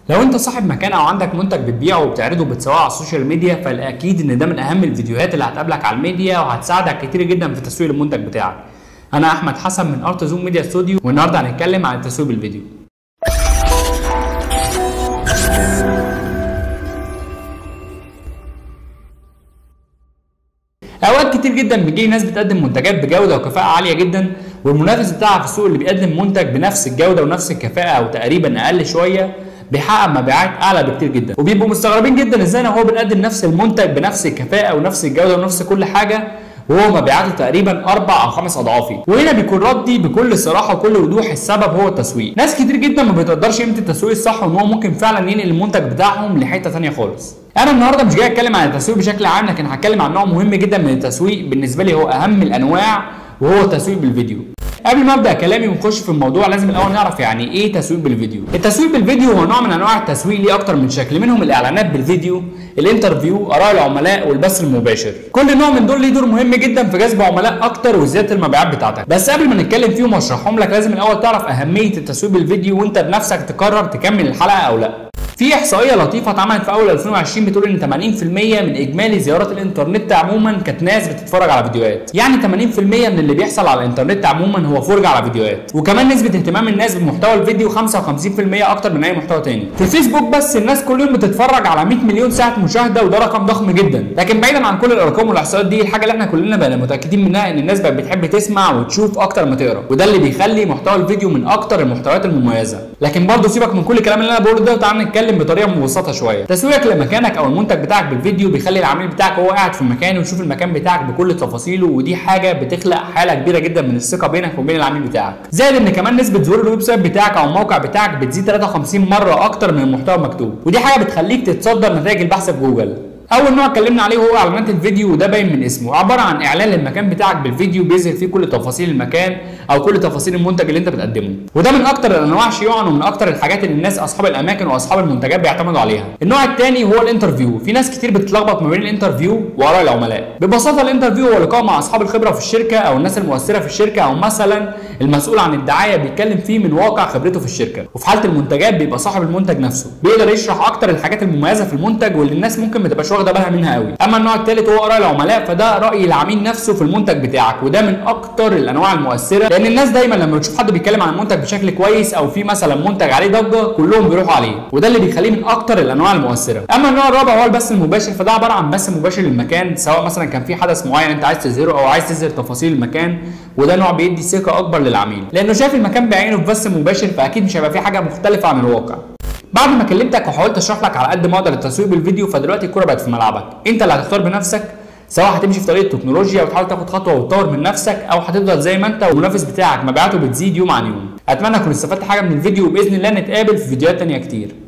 لو انت صاحب مكان او عندك منتج بتبيعه وبتعرضه وبتسوقه على السوشيال ميديا فالاكيد ان ده من اهم الفيديوهات اللي هتقابلك على الميديا وهتساعدك كتير جدا في تسويق المنتج بتاعك انا احمد حسن من ارت زوم ميديا ستوديو والنهارده هنتكلم عن التسويق بالفيديو اوقات كتير جدا بيجي ناس بتقدم منتجات بجوده وكفاءه عاليه جدا والمنافس بتاعها في السوق اللي بيقدم منتج بنفس الجوده ونفس الكفاءه او تقريبا اقل شويه بيحقق مبيعات اعلى بكتير جدا وبيبقوا مستغربين جدا ازاي هو بنقدم نفس المنتج بنفس الكفاءه ونفس الجوده ونفس كل حاجه وهو مبيعاته تقريبا اربع او خمس اضعافي وهنا بيكون ردي بكل صراحه وكل وضوح السبب هو التسويق ناس كتير جدا ما بتقدرش قيمه التسويق الصح وان هو ممكن فعلا ينقل المنتج بتاعهم لحته ثانيه خالص انا النهارده مش جاي اتكلم عن التسويق بشكل عام لكن هتكلم عن نوع مهم جدا من التسويق بالنسبه لي هو اهم الانواع وهو التسويق بالفيديو قبل ما ابدا كلامي ونخش في الموضوع لازم الاول نعرف يعني ايه تسويق بالفيديو التسويق بالفيديو هو نوع من انواع التسويق ليه اكتر من شكل منهم الاعلانات بالفيديو الانترفيو اراء العملاء والبث المباشر كل نوع من دول ليه دور مهم جدا في جذب عملاء اكتر وزياده المبيعات بتاعتك بس قبل ما نتكلم فيهم واشرحهم لك لازم الاول تعرف اهميه التسويق بالفيديو وانت بنفسك تقرر تكمل الحلقه او لا في احصائيه لطيفه اتعملت في اول 2020 بتقول ان 80% من اجمالي زيارات الانترنت عموما كانت ناس بتتفرج على فيديوهات يعني 80% من اللي بيحصل على الانترنت عموما هو فرجه على فيديوهات وكمان نسبه اهتمام الناس بمحتوى الفيديو 55% اكتر من اي محتوى تاني في الفيسبوك بس الناس كل يوم بتتفرج على 100 مليون ساعه مشاهده وده رقم ضخم جدا لكن بعيدا عن كل الارقام والاحصائيات دي الحاجه اللي احنا كلنا بقينا متاكدين منها ان الناس بقت بتحب تسمع وتشوف اكتر ما تقرا وده اللي بيخلي محتوى الفيديو من اكتر المحتويات المميزه لكن برضه سيبك من كل الكلام اللي انا بقوله ده وتعالى نتكلم بطريقه مبسطه شويه تسويقك لمكانك او المنتج بتاعك بالفيديو بيخلي العميل بتاعك وهو قاعد في المكان ويشوف المكان بتاعك بكل تفاصيله ودي حاجه بتخلق حاله كبيره جدا من الثقه بينك وبين العميل بتاعك زائد ان كمان نسبه ظهور الويب سايت بتاعك او الموقع بتاعك بتزيد 53 مره اكتر من المحتوى المكتوب ودي حاجه بتخليك تتصدر نتائج البحث في جوجل اول نوع اتكلمنا عليه هو اعلانات الفيديو وده باين من اسمه عباره عن اعلان للمكان بتاعك بالفيديو بيظهر فيه كل تفاصيل المكان او كل تفاصيل المنتج اللي انت بتقدمه وده من اكتر الانواع شيوعا ومن اكتر الحاجات اللي الناس اصحاب الاماكن واصحاب المنتجات بيعتمدوا عليها النوع الثاني هو الانترفيو في ناس كتير بتتلخبط ما بين الانترفيو واراء العملاء ببساطه الانترفيو هو لقاء مع اصحاب الخبره في الشركه او الناس المؤثره في الشركه او مثلا المسؤول عن الدعايه بيتكلم فيه من واقع خبرته في الشركه وفي حاله المنتجات بيبقى صاحب المنتج نفسه بيقدر يشرح اكتر الحاجات المميزه في المنتج واللي الناس ممكن ما تبقاش واخده بالها منها قوي اما النوع الثالث هو اراء العملاء فده راي العميل نفسه في المنتج بتاعك وده من اكتر الانواع المؤثره لان الناس دايما لما بتشوف حد بيتكلم عن المنتج بشكل كويس او في مثلا منتج عليه ضجه كلهم بيروحوا عليه وده اللي بيخليه من اكتر الانواع المؤثره اما النوع الرابع هو البث المباشر فده عباره عن بث مباشر للمكان سواء مثلا كان في حدث معين انت عايز تظهره او عايز تظهر تفاصيل المكان وده نوع بيدي ثقه اكبر للعميل لانه شايف المكان بعينه في بث مباشر فاكيد مش هيبقى في حاجه مختلفه عن الواقع بعد ما كلمتك وحاولت اشرح لك على قد ما اقدر التسويق بالفيديو فدلوقتي الكوره بقت في ملعبك انت اللي هتختار بنفسك سواء هتمشي في طريق التكنولوجيا وتحاول تاخد خطوه وتطور من نفسك او هتفضل زي ما انت والمنافس بتاعك مبيعاته بتزيد يوم عن يوم اتمنى اكون استفدت حاجه من الفيديو وباذن الله نتقابل في فيديوهات تانية كتير